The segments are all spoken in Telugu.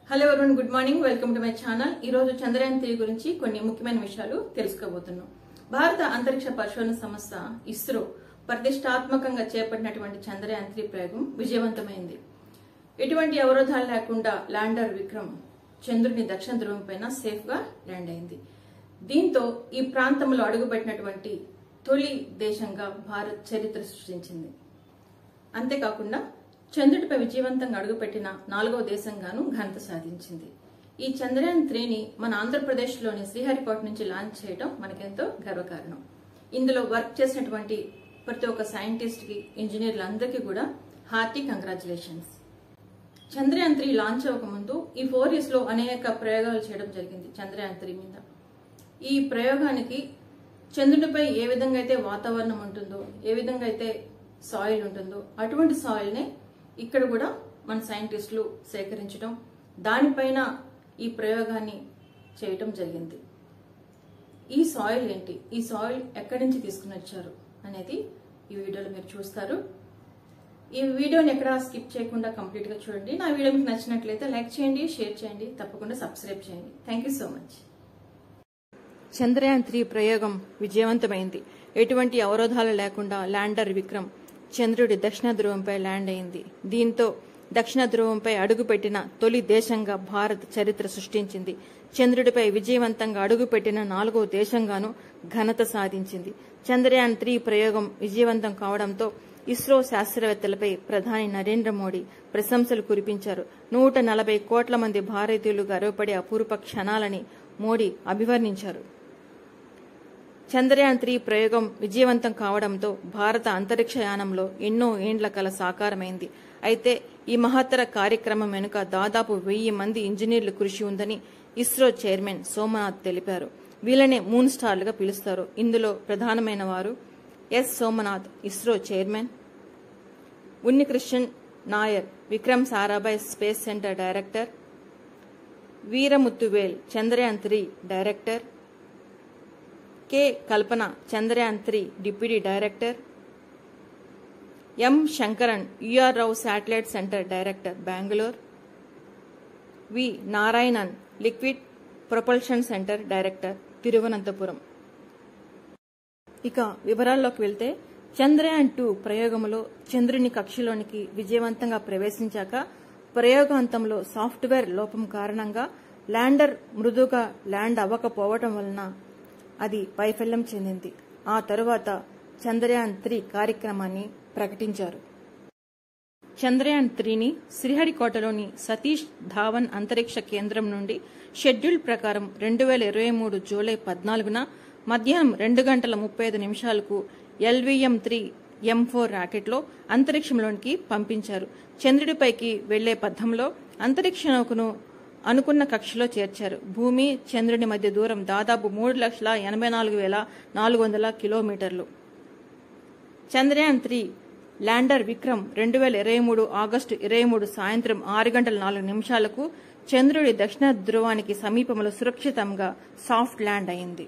hello everyone good morning welcome to my channel ఈ రోజు చంద్రయాన్ త్రీ గురించి కొన్ని ముఖ్యమైన విషయాలు తెలుసుకోబోతున్నాం భారత అంతరిక్ష పరిశోధన సంస్థ ఇస్రో ప్రతిష్టాత్మకంగా చేపట్టినటువంటి చంద్రయాన్ త్రీ ప్రయోగం విజయవంతమైంది ఎటువంటి అవరోధాలు లేకుండా ల్యాండర్ విక్రమ్ చంద్రుని దక్షిణ ధ్రువం పైన సేఫ్ గా ల్యాండ్ అయింది దీంతో ఈ ప్రాంతంలో అడుగుపెట్టినటువంటి తొలి దేశంగా భారత్ చరిత్ర సృష్టించింది అంతేకాకుండా చంద్రుడిపై విజయవంతంగా అడుగుపెట్టిన నాలుగవ దేశంగాను ఘనత సాధించింది ఈ చంద్రయాన్ త్రీని మన ఆంధ్రప్రదేశ్లోని శ్రీహరికోట నుంచి లాంచ్ చేయడం మనకెంతో గర్వకారణం ఇందులో వర్క్ చేసినటువంటి ప్రతి ఒక్క సైంటిస్ట్ కి ఇంజనీర్లందరికీ కూడా hearty congratulations Chandrayaan three launch అవ్వకముందు ఈ ఫోర్ ఇయర్స్ లో అనేక ప్రయోగాలు చేయడం జరిగింది చంద్రయాన్ త్రీ మీద ఈ ప్రయోగానికి చంద్రుడిపై ఏ విధంగా అయితే వాతావరణం ఉంటుందో ఏ విధంగా అయితే సాయిల్ ఉంటుందో అటువంటి సాయిల్ నే ఇక్కడ కూడా మన సైంటిస్టులు సేకరించడం దానిపైన ఈ ప్రయోగాన్ని చేయటం జరిగింది ఈ సాయిల్ ఏంటి ఈ సాయిల్ ఎక్కడి నుంచి తీసుకుని వచ్చారు అనేది ఈ వీడియోలో మీరు చూస్తారు ఈ వీడియోని ఎక్కడ స్కిప్ చేయకుండా కంప్లీట్ గా చూడండి నా వీడియో మీకు నచ్చినట్లయితే లైక్ చేయండి షేర్ చేయండి తప్పకుండా సబ్స్క్రైబ్ చేయండి thank you so much Chandrayaan three ప్రయోగం విజయవంతమైంది ఎటువంటి అవరోధాలు లేకుండా ల్యాండర్ విక్రమ్ చంద్రుడి దక్షిణ ధ్రువంపై ల్యాండ్ అయింది దీంతో దక్షిణ ధ్రువంపై అడుగుపెట్టిన తొలి దేశంగా భారత్ చరిత్ర సృష్టించింది చంద్రుడిపై విజయవంతంగా అడుగుపెట్టిన నాలుగో దేశంగాను ఘనత సాధించింది చంద్రయాన్ త్రీ ప్రయోగం విజయవంతం కావడంతో ఇస్రో శాస్త్రవేత్తలపై ప్రధాని నరేంద్ర మోడీ ప్రశంసలు కురిపించారు నూట నలభై కోట్ల మంది భారతీయులు గర్వపడే అపూర్వ క్షణాలని మోడీ అభివర్ణించారు చంద్రయాన్ త్రీ ప్రయోగం విజయవంతం కావడంతో భారత అంతరిక్ష యానంలో ఎన్నో ఏండ్ల కల సాకారమైంది అయితే ఈ మహత్తర కార్యక్రమం వెనుక దాదాపు వెయ్యి మంది ఇంజనీర్లు కృషి ఉందని ఇస్రో చైర్మన్ సోమనాథ్ తెలిపారు వీళ్ళనే మూన్ స్టార్లుగా పిలుస్తారు ఇందులో ప్రధానమైన వారు S Somanath ISRO chairman Unnikrishnan Nair Vikram Sarabhai space centre director Veeramuthuvel Chandrayaan three director K Kalpana Chandrayaan three deputy director M Sankaran UR Rao satellite centre director Bengaluru V Narayanan liquid propulsion centre director Thiruvananthapuram ఇక వివరాల్లోకి వెళ్తే చంద్రయాన్ టూ ప్రయోగంలో చంద్రుని కక్షలోనికి విజయవంతంగా ప్రవేశించాక ప్రయోగాంతంలో సాఫ్ట్వేర్ లోపం కారణంగా ల్యాండర్ మృదుగా ల్యాండ్ అవ్వకపోవటం వలన అది వైఫల్యం చెందింది ఆ తరువాత చంద్రయాన్ త్రీ కార్యక్రమాన్ని ప్రకటించారు చంద్రయాన్ త్రీని శ్రీహరికోటలోని సతీష్ ధావన్ అంతరిక్ష కేంద్రం నుండి షెడ్యూల్ ప్రకారం రెండు వేల ఇరవై మూడు జూలై పద్నాలుగున మధ్యాహ్నం రెండు గంటల ముప్పై ఐదు నిమిషాలకు ఎల్వీఎం త్రీ ఎం ఫోర్ రాకెట్లో అంతరిక్షంలోనికి పంపించారు చంద్రుడిపైకి వెళ్లే పథంలో అంతరిక్ష నౌకను అనుకున్న కక్షలో చేర్చారు భూమి చంద్రుని మధ్య దూరం దాదాపు మూడు లక్షల ఎనభై నాలుగు వేల నాలుగు వందల కిలోమీటర్లు చంద్రయాన్ త్రీ ల్యాండర్ విక్రమ్ రెండు వేల ఇరవై మూడు ఆగస్టు ఇరవై మూడు సాయంత్రం ఆరు గంటల నాలుగు నిమిషాలకు చంద్రుడి దక్షిణ ధ్రువానికి సమీపంలో సురక్షితంగా సాఫ్ట్ ల్యాండ్ అయింది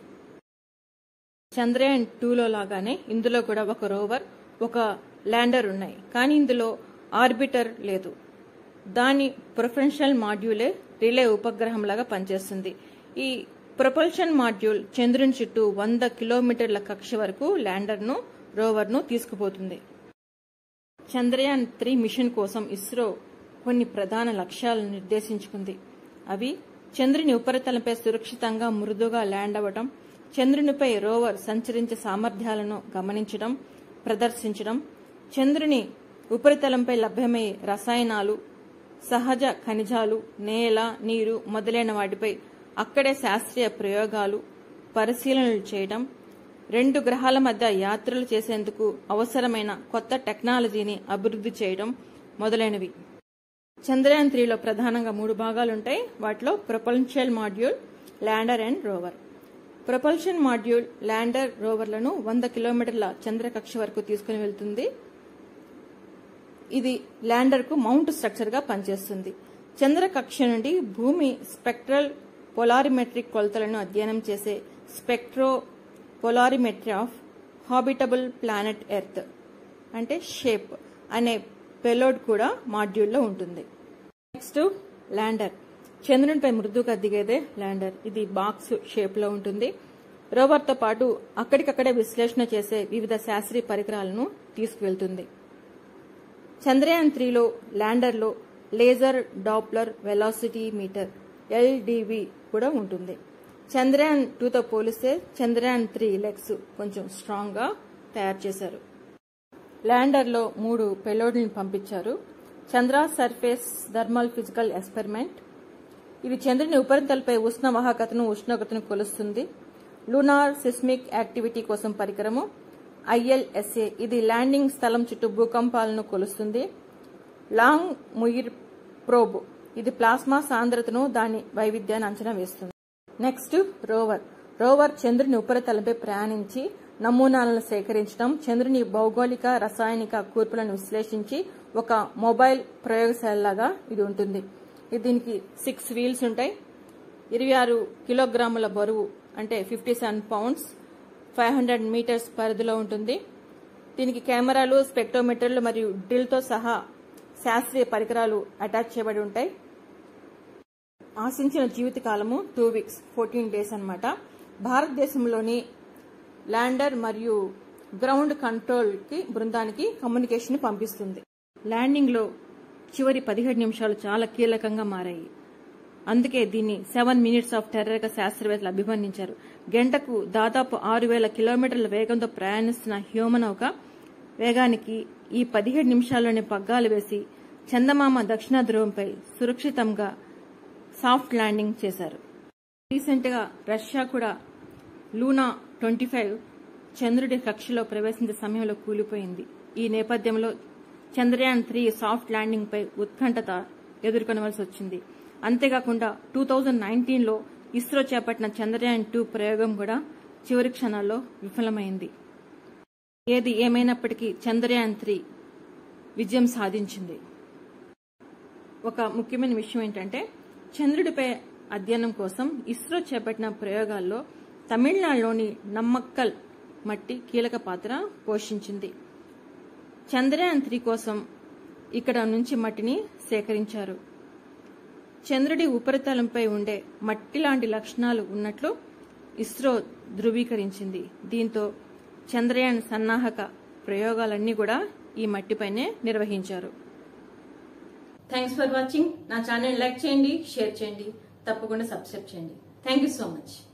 చంద్రయాన్ టూలో లాగానే ఇందులో కూడా ఒక రోవర్ ఒక ల్యాండర్ ఉన్నాయి కానీ ఇందులో ఆర్బిటర్ లేదు దాని ప్రొఫెషనల్ మాడ్యూలే రిలే ఉపగ్రహంలాగా పనిచేస్తుంది ఈ ప్రొపల్షన్ మాడ్యూల్ చంద్రుని చుట్టూ వంద కిలోమీటర్ల కక్ష వరకు ల్యాండర్ను రోవర్ను తీసుకుపోతుంది చంద్రయాన్ త్రీ మిషన్ కోసం ఇస్రో కొన్ని ప్రధాన లక్ష్యాలను నిర్దేశించుకుంది అవి చంద్రుని ఉపరితలంపై సురక్షితంగా మృదుగా ల్యాండ్ అవ్వటం చంద్రునిపై రోవర్ సంచరించే సామర్థ్యాలను గమనించడం ప్రదర్శించడం చంద్రుని ఉపరితలంపై లభ్యమయ్యే రసాయనాలు సహజ ఖనిజాలు నేల నీరు మొదలైన వాటిపై అక్కడే శాస్త్రీయ ప్రయోగాలు పరిశీలనలు చేయడం రెండు గ్రహాల మధ్య యాత్రలు చేసేందుకు అవసరమైన కొత్త టెక్నాలజీని అభివృద్ధి చేయడం మొదలైనవి చంద్రయాన్ త్రీలో ప్రధానంగా మూడు భాగాలుంటాయి వాటిలో propulsion module lander and rover propulsion module lander రోవర్లను వంద కిలోమీటర్ల చంద్రకక్ష వరకు తీసుకుని వెళ్తుంది ఇది ల్యాండర్ కు మౌంట్ స్ట్రక్చర్ గా పనిచేస్తుంది చంద్రకక్ష నుండి భూమి స్పెక్ట్రల్ పొలారిమెట్రిక్ కొలతలను అధ్యయనం చేసే spectro polarimetry of habitable planet Earth అంటే షేప్ అనే పెలోడ్ కూడా మాడ్యూల్లో ఉంటుంది నెక్స్ట్ ల్యాండర్ చంద్రునిపై మృదువుగా దిగేదే ల్యాండర్ ఇది బాక్స్ షేప్ లో ఉంటుంది రోవర్ తో పాటు అక్కడికక్కడే విశ్లేషణ చేసే వివిధ శాస్త్రీయ పరికరాలను తీసుకువెళ్తుంది చంద్రయాన్ త్రీలో ల్యాండర్లో laser Doppler velocity meter LDV కూడా ఉంటుంది చంద్రయాన్ టూతో పోలిస్తే చంద్రయాన్ త్రీ లెగ్స్ కొంచెం స్ట్రాంగ్ గా తయారు చేశారు ల్యాండర్లో మూడు పెలోడ్ని పంపించారు Chandra surface thermal physical experiment ఇది చంద్రుని ఉపరితలపై ఉష్ణ వాహకతను ఉష్ణోగ్రతను కొలుస్తుంది లూనార్ సిస్మిక్ యాక్టివిటీ కోసం పరికరము ఐఎల్ఎస్ఏ ఇది ల్యాండింగ్ స్థలం చుట్టూ భూకంపాలను కొలుస్తుంది లాంగ్ ముయిర్ ప్రోబ్ ఇది ప్లాస్మా సాంద్రతను దాని వైవిధ్యాన్ని అంచనా వేస్తుంది నెక్స్ట్ రోవర్ రోవర్ చంద్రుని ఉపరితలంపై ప్రయాణించి నమూనాలను సేకరించడం చంద్రుని భౌగోళిక రసాయనిక కూర్పులను విశ్లేషించి ఒక మొబైల్ ప్రయోగశాలలాగా ఇది ఉంటుంది ఇది దీనికి సిక్స్ వీల్స్ ఉంటాయి ఇరవై ఆరు కిలోగ్రాముల బరువు అంటే fifty seven pounds five hundred metres పరిధిలో ఉంటుంది దీనికి కెమెరాలు స్పెక్టోమీటర్లు మరియు డ్రిల్తో సహా శాస్త్రీయ పరికరాలు అటాచ్ చేయబడి ఉంటాయి ఆశించిన జీవితకాలము టూ వీక్స్ ఫోర్టీన్ డేస్ అన్నమాట భారతదేశంలోని ల్యాండర్ మరియు గ్రౌండ్ కంట్రోల్ కి బృందానికి కమ్యూనికేషన్ పంపిస్తుంది ల్యాండింగ్ లో చివరి పదిహేడు నిమిషాలు చాలా కీలకంగా మారాయి అందుకే దీన్ని సెవెన్ మినిట్స్ ఆఫ్ టెర్రర్ గా శాస్త్రవేత్తలు అభివర్ణించారు గంటకు దాదాపు ఆరు వేల కిలోమీటర్ల వేగంతో ప్రయాణిస్తున్న హ్యూమనౌక వేగానికి ఈ పదిహేడు నిమిషాల్లోనే పగ్గాలు వేసి చందమామ దక్షిణ ధ్రువంపై సురక్షితంగా సాఫ్ట్ ల్యాండింగ్ చేశారు రీసెంట్ గా రష్యా కూడా లూనా ట్వంటీ ఫైవ్ చంద్రుడి కక్షలో ప్రవేశించే సమయంలో కూలిపోయింది ఈ నేపథ్యంలో చంద్రయాన్ త్రీ సాఫ్ట్ ల్యాండింగ్ పై ఉత్కంఠత ఎదుర్కొనవలసి వచ్చింది అంతేకాకుండా టూ థౌజండ్ నైన్టీన్లో ఇస్రో చేపట్టిన చంద్రయాన్ టూ ప్రయోగం కూడా చివరి క్షణాల్లో విఫలమైంది ఏది ఏమైనప్పటికీ చంద్రయాన్ త్రీ విజయం సాధించింది ఒక ముఖ్యమైన విషయం ఏంటంటే చంద్రుడిపై అధ్యయనం కోసం ఇస్రో చేపట్టిన ప్రయోగాల్లో తమిళనాడులోని నమ్మక్కల్ మట్టి కీలక పాత్ర పోషించింది చంద్రయాన్ త్రీ కోసం ఇక్కడ నుంచి మట్టిని సేకరించారు చంద్రుడి ఉపరితలంపై ఉండే మట్టి లాంటి లక్షణాలు ఉన్నట్లు ఇస్రో ధృవీకరించింది దీంతో చంద్రయాన్ సన్నాహక ప్రయోగాలన్నీ కూడా ఈ మట్టిపైనే నిర్వహించారు థ్యాంక్స్ ఫర్ వాచింగ్ నా ఛానల్ లైక్ చేయండి షేర్ చేయండి తప్పకుండా సబ్స్క్రైబ్ చేయండి థ్యాంక్ యూ సో మచ్